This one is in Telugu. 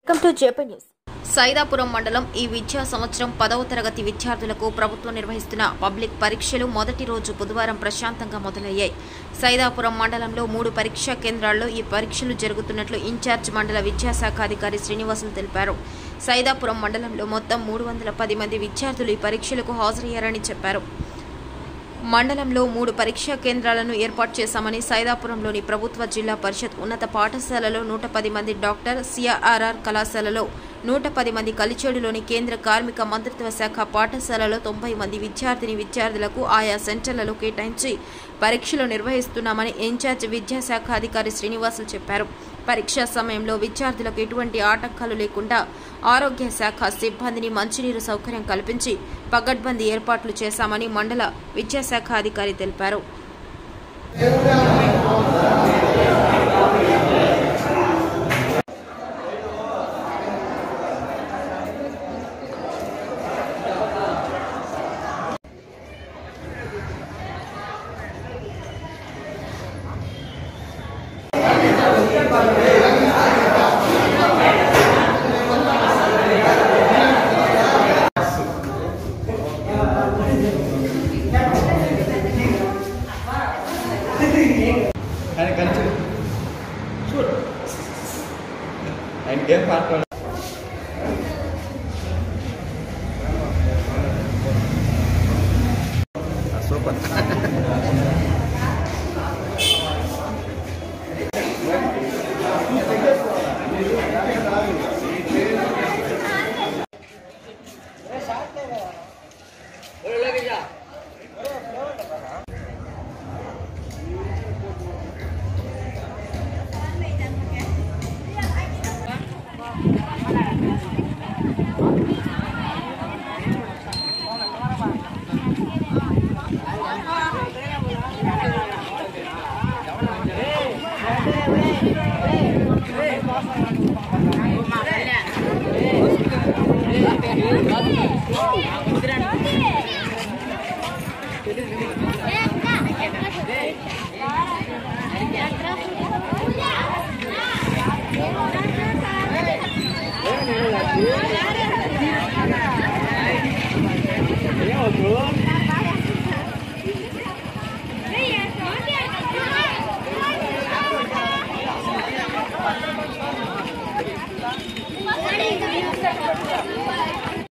welcome to JP news Saidapuram మండలం ఈ విద్యా సంవత్సరం పదవ తరగతి విద్యార్థులకు ప్రభుత్వం నిర్వహిస్తున్న పబ్లిక్ పరీక్షలు మొదటి రోజు బుధవారం ప్రశాంతంగా మొదలయ్యాయి సైదాపురం మండలంలో మూడు పరీక్షా కేంద్రాల్లో ఈ పరీక్షలు జరుగుతున్నట్లు ఇన్ఛార్జ్ మండల విద్యాశాఖ అధికారి శ్రీనివాసులు తెలిపారు సైదాపురం మండలంలో మొత్తం మూడు వందల పది మంది విద్యార్థులు ఈ పరీక్షలకు హాజరయ్యారని చెప్పారు మండలంలో మూడు పరీక్షా కేంద్రాలను ఏర్పాటు చేశామని సైదాపురంలోని ప్రభుత్వ జిల్లా పరిషత్ ఉన్నత పాఠశాలలో నూట పది మంది డాక్టర్ సిఆర్ఆర్ కళాశాలలో నూట పది మంది కలిచేడులోని కేంద్ర కార్మిక మంత్రిత్వ శాఖ పాఠశాలలో తొంభై మంది విద్యార్థిని విద్యార్థులకు ఆయా సెంటర్లలో కేటాయించి పరీక్షలు నిర్వహిస్తున్నామని ఇన్ఛార్జ్ విద్యాశాఖ అధికారి శ్రీనివాసులు చెప్పారు పరీక్షా సమయంలో విద్యార్థులకు ఎటువంటి ఆటంకాలు లేకుండా ఆరోగ్య శాఖ సిబ్బందిని మంచినీరు సౌకర్యం కల్పించి పగడ్బందీ ఏర్పాట్లు చేశామని మండల విద్యాశాఖ అధికారి తెలిపారు ఆయన కలిసి చూడు ఆయన గేమ్ పాడుకోవాలి సూపర్